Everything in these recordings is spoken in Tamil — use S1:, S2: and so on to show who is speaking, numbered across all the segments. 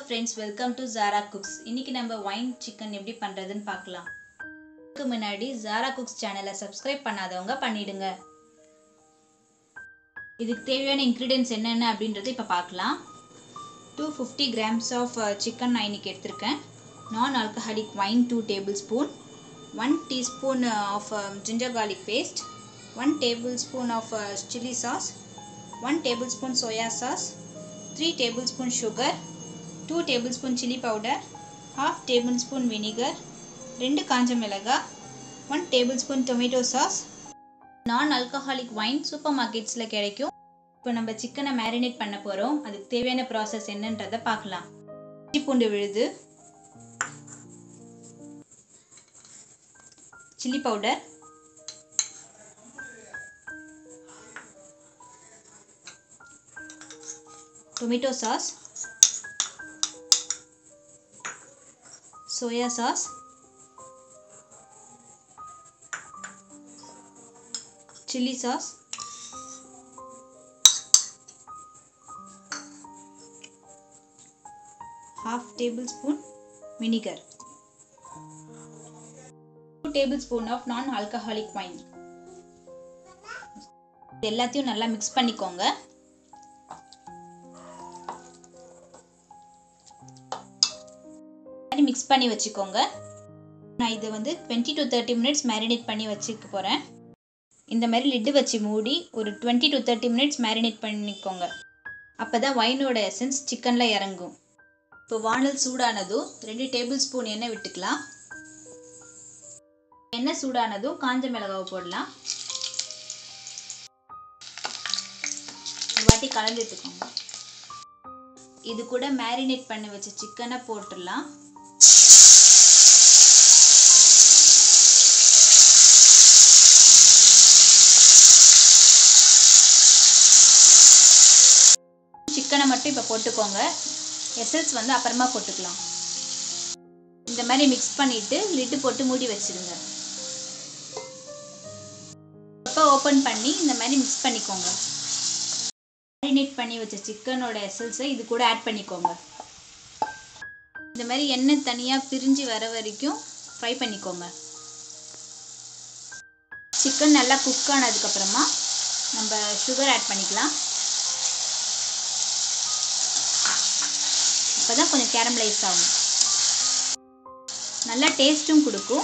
S1: friends welcome to Zara cooks இன்னைக்கு நம்ம ஒயின் சிக்கன் எப்படி பண்ணுறதுன்னு பார்க்கலாம் அதுக்கு முன்னாடி ஜாரா குக்ஸ் சேனலை சப்ஸ்கிரைப் பண்ணாதவங்க பண்ணிடுங்க இதுக்கு தேவையான இன்க்ரீடியன்ஸ் என்னென்ன அப்படின்றத இப்போ பார்க்கலாம் two fifty grams of chicken நான் இன்னைக்கு எடுத்திருக்கேன் non alcoholic wine two tablespoon one teaspoon of ginger garlic paste one tablespoon of chilli sauce one tablespoon soya sauce three tablespoon sugar two tablespoon chilli powder half tablespoon vinegar ரெண்டு காஞ்ச மிளகாய் one tablespoon tomato sauce non alcoholic wine சூப்பர் மார்க்கெட்ஸில் கிடைக்கும் இப்போ நம்ம சிக்கனை மேரினேட் பண்ண போகிறோம் அதுக்கு தேவையான ப்ராசஸ் என்னன்றதை பார்க்கலாம் இஞ்சி பூண்டு விழுது chilli powder tomato sauce soya sauce chili sauce half tablespoon vinegar 2 tablespoon of non alcoholic wine இது எல்லாத்தையும் நல்லா மிக்ஸ் பண்ணிக்கோங்க மாதிரி மிக்ஸ் பண்ணி வச்சுக்கோங்க நான் இதை வந்து twenty to thirty minutes marinate பண்ணி வச்சுக்க போகிறேன் இந்த மாதிரி லிட்டு வச்சு மூடி ஒரு twenty to thirty minutes marinate பண்ணிக்கோங்க அப்போ தான் ஒயினோட எசன்ஸ் சிக்கனில் இறங்கும் இப்போ வானல் சூடானதும் ரெண்டு டேபிள் ஸ்பூன் எண்ணெய் விட்டுக்கலாம் எண்ணெய் சூடானதும் காஞ்ச மிளகாவை போடலாம் ஒரு வாட்டி கலந்து எடுத்துக்கோங்க இது கூட மேரினேட் பண்ணி வச்ச சிக்கனை போட்டுடலாம் சிக்கனை மட்டும் இப்போ போட்டுக்கோங்க எசல்ஸ் வந்து அப்புறமா போட்டுக்கலாம் இந்த மாதிரி மிக்ஸ் பண்ணிட்டு லிட்டு போட்டு மூடி வச்சிருங்க அப்போ ஓப்பன் பண்ணி இந்த மாதிரி மிக்ஸ் பண்ணிக்கோங்க மேரினேட் பண்ணி வச்ச சிக்கனோட எசல்ஸை இது கூட ஆட் பண்ணிக்கோங்க இந்த மாதிரி எண்ணெய் தனியாக பிரிஞ்சு வர வரைக்கும் ஃப்ரை பண்ணிக்கோங்க சிக்கன் நல்லா குக் ஆனதுக்கப்புறமா நம்ம சுகர் ஆட் பண்ணிக்கலாம் அப்போ தான் கொஞ்சம் கேரமலைஸ் ஆகும் நல்லா டேஸ்ட்டும் கொடுக்கும்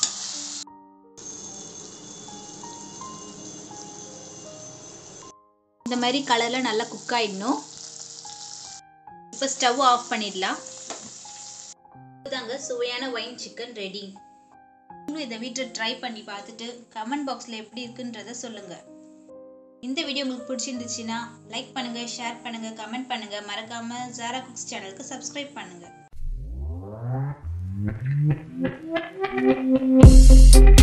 S1: இந்த மாதிரி கலரில் நல்லா குக் ஆகிடணும் இப்போ ஸ்டவ் ஆஃப் பண்ணிடலாம் தாங்க சுவையான ஒயின் சிக்கன் ரெடி நீங்களும் இதை வீட்டில் ட்ரை பண்ணி பார்த்துட்டு கமெண்ட் பாக்ஸில் எப்படி இருக்குன்றத சொல்லுங்கள் இந்த வீடியோ உங்களுக்கு பிடிச்சிருந்துச்சுன்னா லைக் பண்ணுங்கள் ஷேர் பண்ணுங்கள் கமெண்ட் பண்ணுங்கள் மறக்காமல் ஜாரா குக்ஸ் சேனலுக்கு சப்ஸ்கிரைப் பண்ணுங்கள்